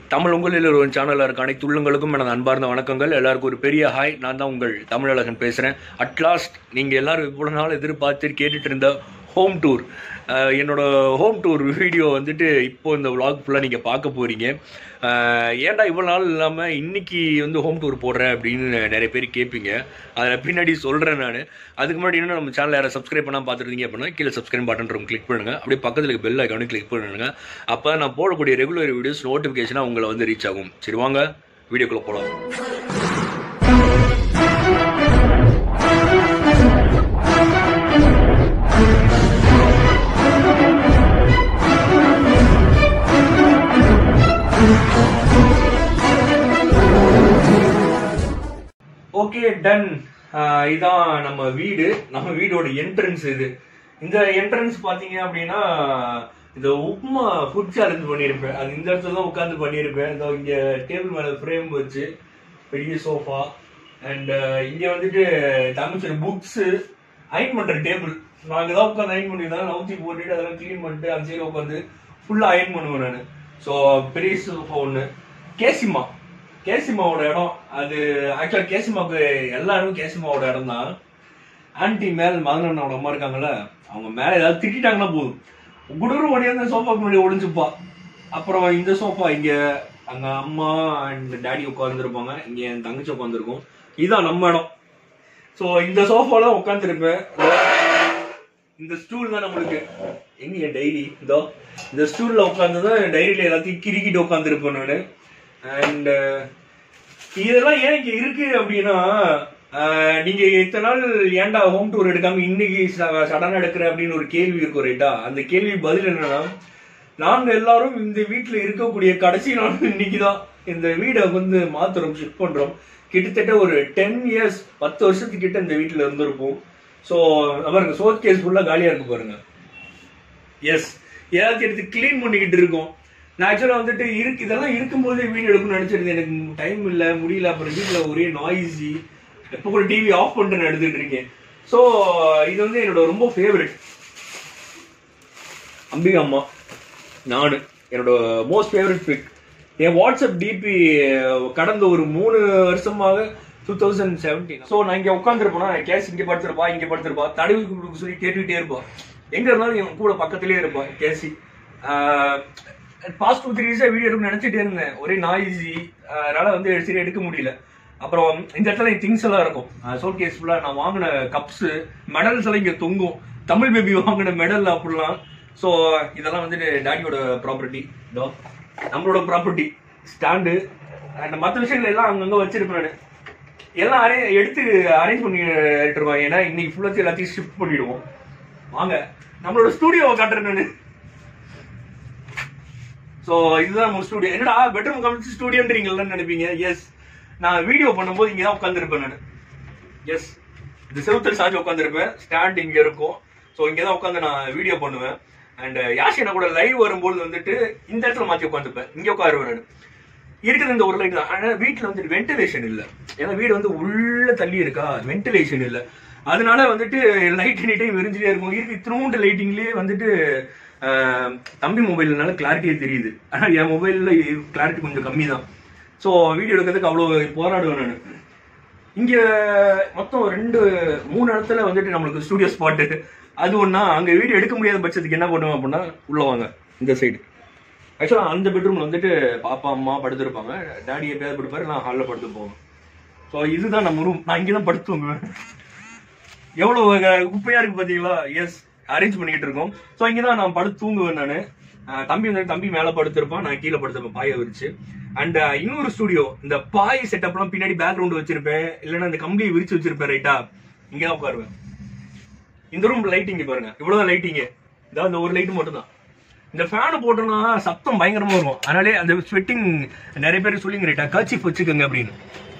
தமிழ் உங்களில் ஒரு சேனலில் இருக்க அனைத்து உள்ளங்களுக்கும் எனது அன்பார்ந்த வணக்கங்கள் எல்லாருக்கும் ஒரு பெரிய ஹாய் நான் தான் உங்கள் தமிழழகன் பேசுகிறேன் அட்லாஸ்ட் நீங்கள் எல்லாரும் இவ்வளோ நாள் எதிர்பார்த்து கேட்டுட்டு இருந்த ஹோம் டூர் என்னோட ஹோம் டூர் வீடியோ வந்துட்டு இப்போ இந்த vlog ஃபுல்லாக நீங்கள் பார்க்க போகிறீங்க ஏன்டா இவ்வளோ நாள் இல்லாமல் இன்னைக்கு வந்து ஹோம் டூர் போடுறேன் அப்படின்னு நிறைய பேர் கேட்பீங்க அதில் பின்னாடி சொல்கிறேன் நான் அதுக்கு முன்னாடி இன்னும் நம்ம சேனல் யாரை சப்ஸ்கிரைப் பண்ணால் பார்த்துருந்தீங்க அப்படின்னா கீழே சப்ஸ்கிரைப் பட்டன் கிளிக் பண்ணுங்கள் அப்படியே பக்கத்தில் இருக்க பெல் ஐக்கானு கிளிக் பண்ணுங்க அப்போ நான் போடக்கூடிய ரெகுலர் வீடியோஸ் நோட்டிஃபிகேஷனாக உங்களை வந்து ரீச் ஆகும் சரி வாங்க வீடியோக்குள்ளே போகலாம் ஓகே டன் இதான் நம்ம வீடு நம்ம வீடோட என்ட்ரன்ஸ் இது இந்த என்ட்ரன்ஸ் பாத்தீங்க அப்படின்னா இந்த உப்புமா ஃபுட் சேலஞ்ச் பண்ணியிருப்பேன் அது இந்த இடத்துல தான் உட்காந்து பண்ணியிருப்பேன் இதோ இங்க டேபிள் மேல ஃப்ரேம் வச்சு பெரிய சோஃபா அண்ட் இங்க வந்துட்டு தங்கச்சியோட புக்ஸ் அயன் பண்ற டேபிள் நாங்க தான் உட்காந்து அயன் பண்ணிருந்தோம் நவுத்தி போட்டுட்டு அதெல்லாம் க்ளீன் பண்ணிட்டு அந்த சைடு உட்காந்து ஃபுல்லா அயன் பண்ணுவேன் நான் ஸோ பெரிய சோஃபா ஒன்று கேசிமா கேசிமாவோட இடம் அது ஆக்சுவலா கேசிமாவுக்கு எல்லா இடமும் கேசிமாவோட இடம் தான் ஆன்டி மேல் மதனோட அம்மா இருக்காங்கல்ல அவங்க மேல ஏதாவது திட்டாங்கன்னா போதும் குடூர் ஓடியாந்து சோஃபாக்கு முன்னாடி ஒளிஞ்சுப்பா அப்புறம் இந்த சோஃபா இங்க அங்க அம்மா அண்ட் டேடி உட்காந்துருப்பாங்க இங்க என் தங்கச்சி உட்காந்துருக்கும் இதுதான் நம்ம இடம் ஸோ இந்த சோஃபால உட்காந்துருப்பேன் இந்த ஸ்டூல் தான் நம்மளுக்கு எங்க என் டைரி இதோ இந்த ஸ்டூல்ல உட்காந்து தான் டைரியில எல்லாத்தையும் கிறுக்கிட்டு உட்காந்துருப்பேன் நான் அண்ட் இதெல்லாம் ஏன் இங்க இருக்கு அப்படின்னா அஹ், நீங்க இத்தனை நாள் ஏன்டா ஹோம் டூர் எடுக்காம இன்னைக்கு சடனா எடுக்கிற அப்படின்னு ஒரு கேள்வி இருக்கும் ரைட்டா அந்த கேள்வி பதில் என்னன்னா நாங்க எல்லாரும் இந்த வீட்டுல இருக்கக்கூடிய கடைசி நாள் இன்னைக்குதான் இந்த வீடை வந்து மாத்துறோம் ஷிஃப்ட் பண்றோம் கிட்டத்தட்ட ஒரு டென் இயர்ஸ் பத்து வருஷத்துக்கிட்ட இந்த வீட்டுல இருந்திருப்போம் ஸோ பாருங்க சோத் கேஸ் ஃபுல்லா காலியா இருக்கு பாருங்க எஸ் ஏதாச்சும் எடுத்து க்ளீன் பண்ணிக்கிட்டு இருக்கோம் நான் ஆக்சுவலாக வந்துட்டு இருக்கு இதெல்லாம் இருக்கும்போதே வீடியோ எடுக்கணும்னு நினச்சிருந்தேன் எனக்கு டைம் இல்லை முடியல அப்புறம் வீட்டில் ஒரே நாய்ஸி எப்போ கூட டிவி ஆஃப் பண்ணிட்டு நான் எடுத்துட்டு இருக்கேன் ஸோ இது வந்து என்னோட ரொம்ப ஃபேவரட் அம்பிகா அம்மா நான் என்னோட மோஸ்ட் ஃபேவரட் பிக் என் வாட்ஸ்அப் டிபி கடந்த ஒரு மூணு வருஷமாக டூ தௌசண்ட் செவன்டீன் ஸோ நான் இங்கே உட்காந்துருப்பேனா கேஸ் இங்கே படுத்திருப்பா இங்கே படுத்திருப்பா தடவி கொடுக்க சொல்லி கேட்டுக்கிட்டே இருப்பா எங்க இருந்தாலும் என் கூட பக்கத்துலயே இருப்பா கேசி பாஸ்ட் டூ த்ரீ டேஸா வீடியோ எடுக்கணும்னு நினைச்சிட்டே இருந்தேன் ஒரே நாய்ஸி அதனால வந்து சரி எடுக்க முடியல அப்புறம் இந்த இடத்துல என் திங்ஸ் எல்லாம் இருக்கும் சோல் கேஸ் ஃபுல்லா நான் வாங்கின கப்ஸ் மெடல்ஸ் எல்லாம் இங்க தொங்கும் தமிழ் பேபி வாங்கின மெடல் அப்படிலாம் ஸோ இதெல்லாம் வந்துட்டு டாடியோட ப்ராப்பர்ட்டி இதோ நம்மளோட ப்ராப்பர்ட்டி ஸ்டாண்டு அண்ட் மற்ற விஷயங்கள் எல்லாம் அங்கங்க வச்சிருப்பேன் நானு. எல்லாம் அரே எடுத்து அரேஞ்ச் பண்ணி எடுத்துருவாங்க ஏன்னா இன்னைக்கு ஃபுல்லாக எல்லாத்தையும் ஷிஃப்ட் பண்ணிடுவோம் வாங்க நம்மளோட ஸ்டூடியோவை காட்டுறேன் நான் ஸோ இதுதான் நம்ம ஸ்டூடியோ என்னடா பெட்ரூம் கமிச்சு ஸ்டூடியோன்றீங்கன்னு நினைப்பீங்க எஸ் நான் வீடியோ பண்ணும்போது இங்கே தான் உட்காந்துருப்பேன் நான் எஸ் இந்த செவுத்தல் சாஞ்சி உட்காந்துருப்பேன் ஸ்டாண்ட் இங்கே இருக்கும் ஸோ இங்கே தான் உட்காந்து நான் வீடியோ பண்ணுவேன் அண்ட் யாஷினா கூட லைவ் வரும்போது வந்துட்டு இந்த இடத்துல மாற்றி உட்காந்துப்பேன் இங்கே உட்காருவேன் நான் இருக்குது இந்த ஒரு லைட் தான் ஆனால் வீட்டில் வந்துட்டு வென்டிலேஷன் இல்லை ஏன்னா வீடு வந்து உள்ள தள்ளி இருக்கா வென்டிலேஷன் இல்லை அதனால வந்துட்டு லைட் எனி டைம் எரிஞ்சிட்டே இருக்கும் இருக்கு இத்தினூண்டு லைட்டிங்லேயே வந்துட்டு ஆஹ், தம்பி மொபைல்னால கிளாரிட்டியே தெரியுது ஆனால் என் மொபைலில் கிளாரிட்டி கொஞ்சம் கம்மி தான் ஸோ வீடியோ எடுக்கிறதுக்கு அவ்வளோ போராடுவேன் நான் இங்க மொத்தம் ரெண்டு மூணு இடத்துல வந்துட்டு நம்மளுக்கு ஸ்டூடியோ ஸ்பாட்டு அது ஒண்ணா அங்க வீடியோ எடுக்க முடியாத பட்சத்துக்கு என்ன பண்ணுவோம் அப்படின்னா உள்ள வாங்க இந்த சைடு ஆக்சுவலா அந்த பெட்ரூம்ல வந்துட்டு பாப்பா அம்மா படுத்திருப்பாங்க டாடி எப்பயாவது படுப்பாரு நான் ஹாலில் படுத்து போவேன் ஸோ இதுதான் நம்ம ரூம் நான் இங்கே தான் படுத்து தூங்குவேன் எவ்வளவு அஹ், குப்பையா இருக்கு பாத்தீங்களா எஸ் அரேஞ்ச் பண்ணிக்கிட்டு இருக்கோம் ஸோ இங்கே தான் நான் படுத்து தூங்குவேன் நான் தம்பி வந்து தம்பி மேல படுத்திருப்பான் நான் கீழே படுத்திருப்பேன் பாயை விரிச்சு அண்ட் இன்னொரு ஸ்டுடியோ இந்த பாய் செட்டப்லாம் பின்னாடி பேக்ரவுண்ட் வச்சிருப்பேன் இல்லைன்னா இந்த கம்பியை விரிச்சு வச்சிருப்பேன் ரைட்டா இங்கே தான் உட்காருவேன் இந்த ரூம் லைட்டிங் பாருங்க இவ்வளவுதான் லைட்டிங் இதான் இந்த ஒரு லைட் மட்டும் தான் இந்த ஃபேன் போட்டோம்னா சத்தம் பயங்கரமா இருக்கும் அதனாலே அந்த ஸ்வெட்டிங் நிறைய பேர் சொல்லிங்க ரைட்டா கர்ச்சிப் வச்சுக்கோங்க அப்படின்னு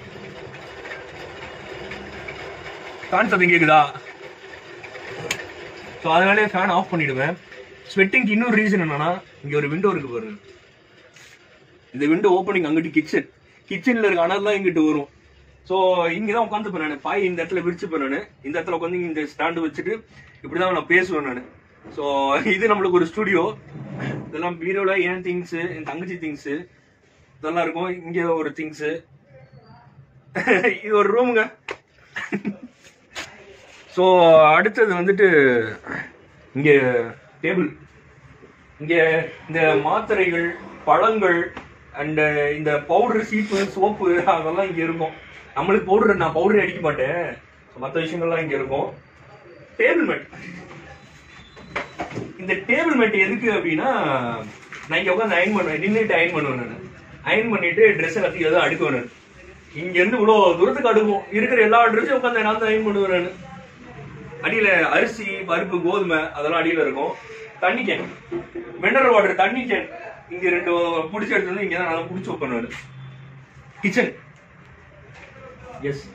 ஃபேன் சத்தம் கேக்குதா ஸோ அதனாலே ஃபேன் ஆஃப் பண்ணிடுவேன் ஸ்வெட்டிங்க்கு இன்னொரு ரீசன் என்னன்னா இங்க ஒரு விண்டோ இருக்கு பாருங்க இந்த விண்டோ ஓப்பனிங் அங்கிட்டு கிச்சன் கிச்சன்ல இருக்க அனல்லாம் இங்கிட்டு வரும் ஸோ இங்கே தான் உட்காந்துப்பேன் நான் பாய் இந்த இடத்துல விரிச்சுப்பேன் நான் இந்த இடத்துல உட்காந்து இந்த ஸ்டாண்டு வச்சுட்டு இப்படி தான் நான் பேசுவேன் நான் ஸோ இது நம்மளுக்கு ஒரு ஸ்டுடியோ இதெல்லாம் பீரோல என் திங்ஸ் என் தங்கச்சி திங்ஸ் இதெல்லாம் இருக்கும் இங்க ஒரு திங்ஸ் இது ஒரு ரூமுங்க ஸோ அடுத்தது வந்துட்டு இங்க டேபிள் இங்க இந்த மாத்திரைகள் பழங்கள் அண்ட் இந்த பவுடர் சீப்பு சோப்பு அதெல்லாம் இங்க இருக்கும் நம்மளுக்கு பவுடர் நான் பவுடர் அடிக்க மாட்டேன் மற்ற விஷயங்கள்லாம் இங்க இருக்கும் டேபிள் மேட் இந்த டேபிள் மேட் எதுக்கு அப்படின்னா நான் இங்க உட்காந்து அயன் பண்ணுவேன் நின்றுட்டு அயன் பண்ணுவேன் நான் அயன் பண்ணிட்டு ட்ரெஸ் எல்லாத்தையும் ஏதோ அடுக்குவேன் நான் இங்க இருந்து இவ்வளவு தூரத்துக்கு அடுக்கும் இருக்கிற எல்லா ட்ரெஸ்ஸையும் உட்காந்து நான் தான் அயன் பண்ணுவேன் நான் அடியில அரிசி பருப்பு கோதுமை அதெல்லாம் அடியில இருக்கும் தண்ணி கேன் மினரல் வாட்டர் தண்ணி கேன் இங்க ரெண்டு புடிச்சு எடுத்து வந்து இங்க தான் நல்லா புடிச்சு வைப்பேன் கிச்சன் எஸ்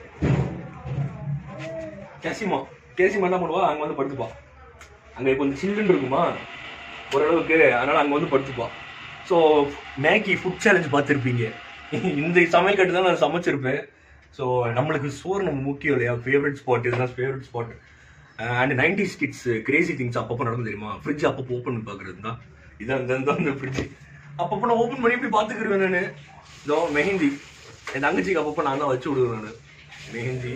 கேசிமா கேசிமா என்ன பண்ணுவா அங்க வந்து படுத்துப்பா அங்க கொஞ்சம் சில்லுன்னு இருக்குமா ஓரளவுக்கு அதனால அங்க வந்து படுத்துப்பா ஸோ மேகி ஃபுட் சேலஞ்ச் பார்த்துருப்பீங்க இந்த சமையல் கட்டு தான் நான் சமைச்சிருப்பேன் ஸோ நம்மளுக்கு சோறு நம்ம முக்கியம் இல்லையா ஃபேவரட் ஸ்பாட் இதுதான் favourite spot and ninety kids crazy things அப்பப்போ நடக்கும் தெரியுமா ஃப்ரிட்ஜ் அப்பப்போ ஓப்பன் பண்ணி பார்க்குறது தான் இதான் இந்த இந்த இந்த ஃப்ரிட்ஜ் அப்பப்போ நான் ஓப்பன் பண்ணி இப்படி பார்த்துக்கிருவேன் நான் இதோ மெஹந்தி என் தங்கச்சிக்கு அப்பப்போ நான் தான் வச்சு விடுவேன் நான் மெஹந்தி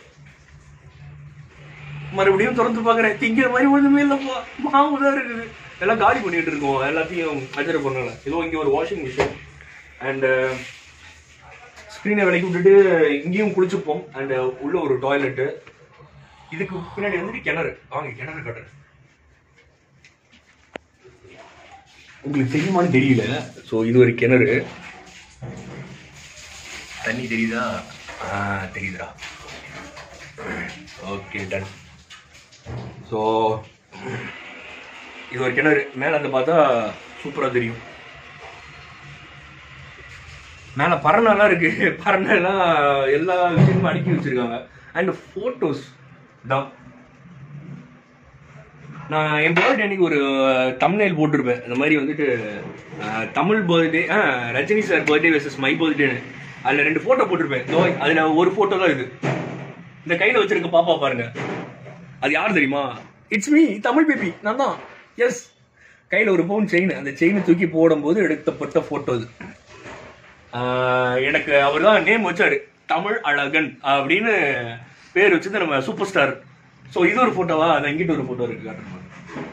மறுபடியும் திறந்து பாக்குறேன் திங்கிற மாதிரி ஒண்ணுமே இல்லப்பா மாவு தான் இருக்குது எல்லாம் காலி பண்ணிட்டு இருக்கோம் எல்லாத்தையும் அஜர பண்ணல இதோ இங்க ஒரு வாஷிங் மிஷின் அண்ட் ஸ்க்ரீனை விலைக்கு விட்டுட்டு இங்கேயும் குளிச்சுப்போம் அண்ட் உள்ள ஒரு டாய்லெட்டு இதுக்கு பின்னாடி வந்துட்டு கிணறு வாங்க கிணறு கட்டுறேன் உங்களுக்கு தெரியுமான்னு தெரியல ஸோ இது ஒரு கிணறு தண்ணி தெரியுதா ஆ தெரியுதுடா ஓகே டன் ஸோ இது ஒரு கிணறு மேலே அந்த பார்த்தா சூப்பராக தெரியும் மேலே பறனைலாம் இருக்கு பறனைலாம் எல்லா விஷயமும் அடுக்கி வச்சிருக்காங்க அண்ட் ஃபோட்டோஸ் தான் நான் என் பர்த்டே அன்னைக்கு ஒரு தம்னைல் போட்டிருப்பேன் இந்த மாதிரி வந்துட்டு அஹ், Tamil birthday Rajini sir birthday versus my பர்த்டேன்னு அதில் ரெண்டு ஃபோட்டோ போட்டிருப்பேன் இதோ அதில் ஒரு ஃபோட்டோ தான் இது இந்த கையில் வச்சிருக்க பாப்பா பாருங்க அது யார் தெரியுமா இட்ஸ் மீ தமிழ் பேபி நான் தான் எஸ் கையில் ஒரு பவுன் செயின் அந்த செயினை தூக்கி போடும்போது எடுத்தப்பட்ட ஃபோட்டோ இது ஆஹ் எனக்கு அவர் தான் நேம் வச்சாரு தமிழ் அழகன் அப்படின்னு பேர் வச்சது நம்ம சூப்பர் ஸ்டார் ஸோ இது ஒரு போட்டோவா அது எங்கிட்ட ஒரு போட்டோ இருக்கு காட்டுறேன் பாருங்க.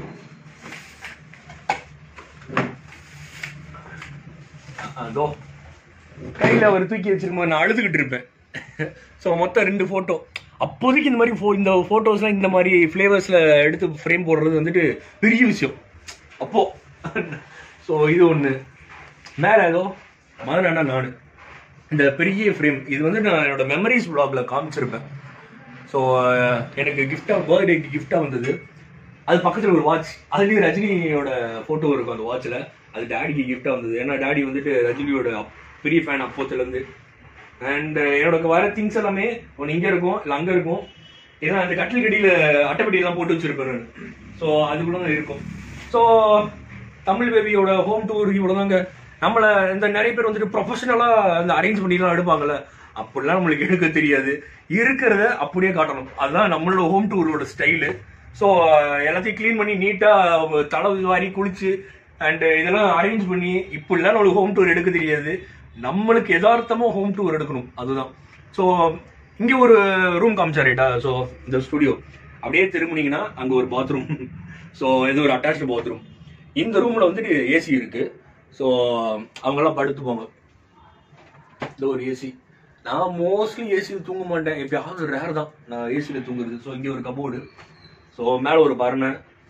அதோ கையில அவர் தூக்கி வச்சிருக்கும் நான் அழுதுகிட்டு இருப்பேன் ஸோ மொத்தம் ரெண்டு போட்டோ அப்போதைக்கு இந்த மாதிரி pho- இந்த போட்டோஸ்லாம் இந்த மாதிரி ஃப்ளேவர்ஸ்ல எடுத்து ஃப்ரேம் போடுறது வந்துட்டு பெரிய விஷயம் அப்போ ஸோ இது ஒன்று மேலே ஏதோ மதுரானா நான் இந்த பெரிய ஃப்ரேம் இது வந்து நான் என்னோட மெமரிஸ் ப்ளாக்ல காமிச்சிருப்பேன் ஸோ எனக்கு கிஃப்டா பர்த்டேக்கு கிஃப்டா வந்தது அது பக்கத்தில் ஒரு வாட்ச் அதுலேயும் ரஜினியோட ஃபோட்டோ இருக்கும் அந்த வாட்சில் அது டேடிக்கு கிஃப்டா வந்தது ஏன்னா டேடி வந்துட்டு ரஜினியோட அப்- பெரிய ஃபேன் அப்போத்துலேருந்து அண்ட் என்னோட வர திங்ஸ் எல்லாமே ஒன்று இங்கே இருக்கும் இல்லை அங்கே இருக்கும் ஏன்னா அந்த கட்டில் கடியில் அட்டைப்பட்டியெல்லாம் போட்டு வச்சிருப்பேன் நான் ஸோ அதுக்குள்ள தான் இருக்கும் ஸோ தமிழ் பேபியோட ஹோம் டூர் இவ்வளோ தாங்க நம்மள இந்த நிறைய பேர் வந்துட்டு ப்ரொஃபஷனலாக அந்த அரேஞ்ச் பண்ணிலாம் எடுப்பாங்கல்ல அப்படிலாம் நம்மளுக்கு எடுக்க தெரியாது இருக்கிறத அப்படியே காட்டணும் அதுதான் நம்மளோட ஹோம் டூரோட ஸ்டைலு ஸோ எல்லாத்தையும் க்ளீன் பண்ணி நீட்டாக தலை வாரி குளிச்சு அண்ட் இதெல்லாம் அரேஞ்ச் பண்ணி இப்படிலாம் நம்மளுக்கு ஹோம் டூர் எடுக்க தெரியாது நம்மளுக்கு யதார்த்தமா ஹோம் டூர் எடுக்கணும் அதுதான் ஸோ இங்கே ஒரு ரூம் காமிச்சா ரைட்டா ஸோ இந்த ஸ்டுடியோ அப்படியே திரும்பினீங்கன்னா அங்கே ஒரு பாத்ரூம் ஸோ இது ஒரு அட்டாச்சு பாத்ரூம் இந்த ரூமில் வந்துட்டு ஏசி இருக்கு ஸோ அவங்கெல்லாம் படுத்துப்பாங்க இந்த ஒரு ஏசி நான் மோஸ்ட்லி ஏசியில் தூங்க மாட்டேன் எப்பயாவது ரேர் தான் நான் ஏசியில் தூங்குறது ஸோ இங்கே ஒரு கபோர்டு ஸோ மேலே ஒரு பரணை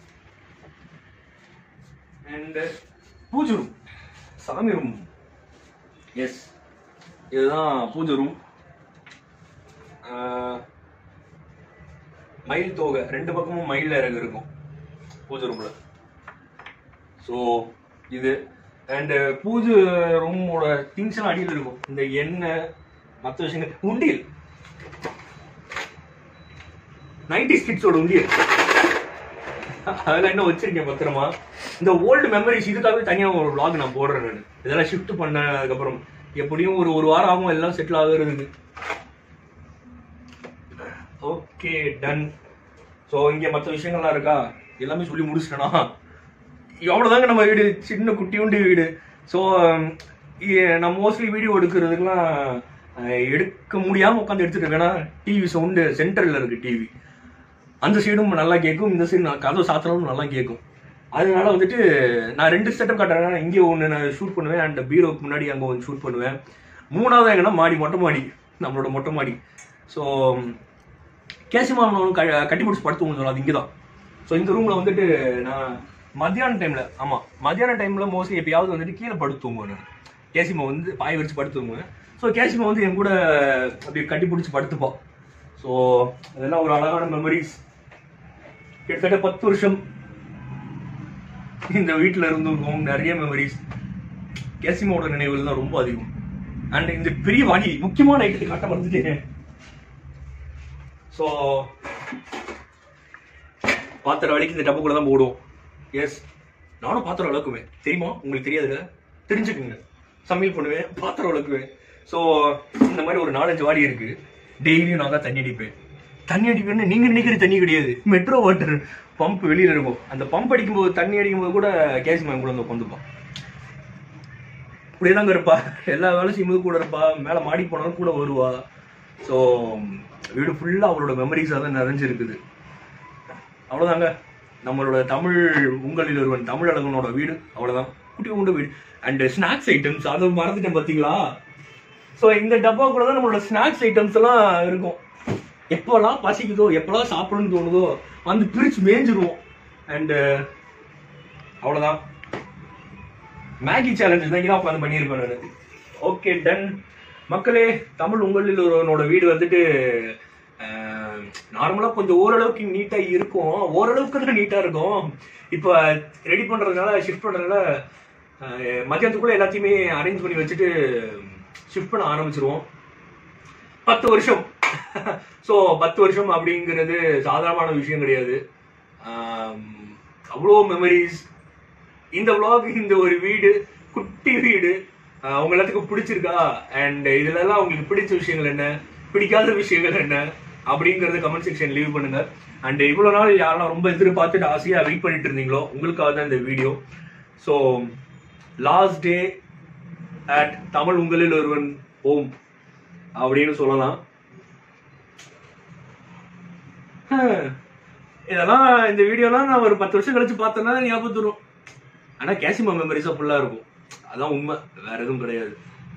அண்ட் பூஜை ரூம் சாமி ரூம் எஸ் இதுதான் பூஜை ரூம் மயில் தோகை ரெண்டு பக்கமும் மயில் இறகு இருக்கும் பூஜை ரூம்ல ஸோ இது அண்ட் பூஜை ரூமோட திங்ஸ் எல்லாம் அடியில் இருக்கும் இந்த எண்ணெய் மற்ற விஷயங்கள் உண்டியல் நைன்டி கிட்ஸோட உண்டியல் அதெல்லாம் என்ன வச்சிருக்கேன் பத்திரமா இந்த ஓல்டு மெமரிஸ் இதுக்காகவே தனியாக ஒரு vlog நான் போடுறேன் நான் இதெல்லாம் ஷிஃப்ட் பண்ண அதுக்கப்புறம் எப்படியும் ஒரு ஒரு வாரம் ஆகும் எல்லாம் செட்டில் ஆகுறதுக்கு ஓகே டன் ஸோ இங்கே மற்ற விஷயங்கள்லாம் இருக்கா எல்லாமே சொல்லி முடிச்சிட்டேனா அவ்வளோதாங்க நம்ம வீடு சின்ன குட்டியுண்டு வீடு ஸோ இ- நான் மோஸ்ட்லி வீடியோ எடுக்கிறதுக்கெல்லாம் அஹ், எடுக்க முடியாம உட்காந்து எடுத்துட்டு இருக்கேன். ஏன்னா டிவி சவுண்டு சென்டர்ல இருக்கு டிவி அந்த சைடும் நல்லா கேட்கும் இந்த சைடு நான் கதவு சாத்தினாலும் நல்லா கேட்கும் அதனால வந்துட்டு நான் ரெண்டு செட்டப் காட்டுறேன் இங்கே ஒன்று நான் ஷூட் பண்ணுவேன் அண்ட் பீரோக்கு முன்னாடி அங்கே ஒன்று ஷூட் பண்ணுவேன் மூணாவது எங்கன்னா மாடி மொட்டை மாடி நம்மளோட மொட்டை மாடி ஸோ கேசிமாமன் ஒன்று கட்டி பிடிச்சி படுத்து சொல்லலாம் அது இங்கே தான் ஸோ இந்த ரூமில் வந்துட்டு நான் மத்தியான டைமில் ஆமாம் மத்தியான டைமில் மோஸ்ட்லி எப்பயாவது வந்துட்டு கீழே படுத்து தூங்குவேன் நான் கேசிமா வந்து பாய் விரிச்சு படுத்து தூங்குவேன் ஸோ கேசிமா வந்து என் கூட அப்படியே கட்டி பிடிச்சி படுத்துப்பா ஸோ அதெல்லாம் ஒரு அழகான மெமரிஸ் கிட்டத்தட்ட பத்து வருஷம் இந்த வீட்டில் இருந்திருக்கோம் நிறைய மெமரிஸ் கேசிமாவோட நினைவுகள் தான் ரொம்ப அதிகம் அண்ட் இந்த பெரிய வாடி முக்கியமான ஐட்டத்தை காட்ட வந்துட்டேன் ஸோ பாத்திரம் வலிக்கு இந்த டப்புக்குள்ள தான் போடுவோம் எஸ் நானும் பாத்திரம் விளக்குவேன் தெரியுமா உங்களுக்கு தெரியாதுல்ல தெரிஞ்சுக்குங்க சமையல் பண்ணுவேன் பாத்திரம் விளக்குவேன் ஸோ இந்த மாதிரி ஒரு நாலஞ்சு வாடி இருக்கு டெய்லியும் நான் தான் தண்ணி அடிப்பேன் தண்ணி அடிப்பேன்னு நீங்க நினைக்கிற தண்ணி கிடையாது மெட்ரோ வாட்டர் பம்ப் வெளியில இருக்கும் அந்த பம்ப் அடிக்கும்போது தண்ணி அடிக்கும்போது கூட கேஸ் மேம் கூட வந்து உட்காந்துப்பான் இப்படியே தாங்க இருப்பா எல்லா வேலை செய்யும்போது கூட இருப்பா மேலே மாடி போனாலும் கூட வருவா ஸோ வீடு ஃபுல்லாக அவளோட மெமரிஸாக தான் நிறைஞ்சிருக்குது அவ்வளோதாங்க நம்மளோட தமிழ் உங்களில் ஒருவன் தமிழ் அழகனோட வீடு அவ்வளோதான் குட்டி உண்டு வீடு அண்ட் ஸ்நாக்ஸ் ஐட்டம்ஸ் அதை மறந்துட்டேன் பார்த்தீங்களா ஸோ இந்த டப்பாக்குள்ள தான் நம்மளோட ஸ்நாக்ஸ் ஐட்டம்ஸ் எல்லாம் இருக்கும் எப்போல்லாம் பசிக்குதோ எப்போல்லாம் சாப்பிடணும்னு தோணுதோ வந்து பிரிச்சு மேய்ஞ்சிருவோம் அண்டு அவ்வளோதான் மேகி சேலஞ்ச் தான் இதான் உட்காந்து பண்ணியிருப்பேன் நான் ஓகே டன் மக்களே தமிழ் உங்களில் ஒருவனோட வீடு வந்துட்டு நார்மலாக கொஞ்சம் ஓரளவுக்கு நீட்டாக இருக்கும் ஓரளவுக்கு தான் நீட்டாக இருக்கும் இப்போ ரெடி பண்ணுறதுனால ஷிஃப்ட் பண்ணுறதுனால மத்தியானத்துக்குள்ளே எல்லாத்தையுமே அரேஞ்ச் பண்ணி வச்சுட்டு ஷிஃப்ட் பண்ண ஆரம்பிச்சிருவோம் பத்து வருஷம் ஸோ பத்து வருஷம் அப்படிங்கிறது சாதாரணமான விஷயம் கிடையாது ஆம், அவ்வளோ மெமரிஸ் இந்த vlog இந்த ஒரு வீடு குட்டி வீடு ஆஹ் உங்க எல்லாத்துக்கும் பிடிச்சிருக்கா அண்ட் இதுல எல்லாம் உங்களுக்கு பிடிச்ச விஷயங்கள் என்ன பிடிக்காத விஷயங்கள் என்ன அப்படிங்கறத கமெண்ட் செக்ஷன் லீவ் பண்ணுங்க அண்ட் இவ்வளவு நாள் யாரெல்லாம் ரொம்ப எதிர்பார்த்துட்டு ஆசையா வெயிட் பண்ணிட்டு இருந்தீங்களோ உங்களுக்காக தான் இந்த video so last day at Tamil உங்களில் ஒருவன் ஓம் அப்படின்னு சொல்லலாம் ஹம். இதெல்லாம் இந்த வீடியோலாம் நான் ஒரு பத்து வருஷம் கழிச்சு பார்த்தேன்னா ஞாபகம் வரும் ஆனா கேசிமா மெமரிஸா ஃபுல்லா இருக்கும் அதான் உண்மை வேற எதுவும் கிடையாது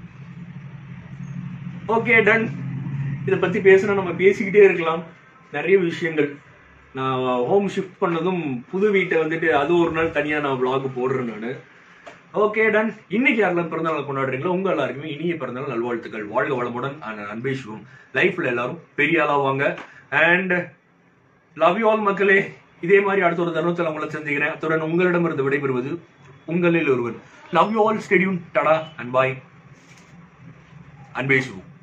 ஓகே டன் இதை பத்தி பேசினா நம்ம பேசிக்கிட்டே இருக்கலாம் நிறைய விஷயங்கள் நான் ஹோம் ஷிஃப்ட் பண்ணதும் புது வீட்டை வந்துட்டு அது ஒரு நாள் தனியா நான் vlog போடுறேன் நான் ஓகே டன் இன்னைக்கு யாரெல்லாம் பிறந்தநாள் கொண்டாடுறீங்களோ உங்க எல்லாருக்குமே இனிய பிறந்தநாள் நல்வாழ்த்துக்கள் வாழ்க வளமுடன் and அன்பே சிவம் லைஃப்ல எல்லாரும் பெரிய ஆளாவாங்க அண்ட் லவ் யூ ஆல் மக்களே இதே மாதிரி அடுத்த ஒரு தருணத்தில் உங்களை சந்திக்கிறேன் அத்துடன் உங்களிடமிருந்து விடைபெறுவது உங்களில் ஒருவன் love you all stay tuned tata and bye Anbe Sivam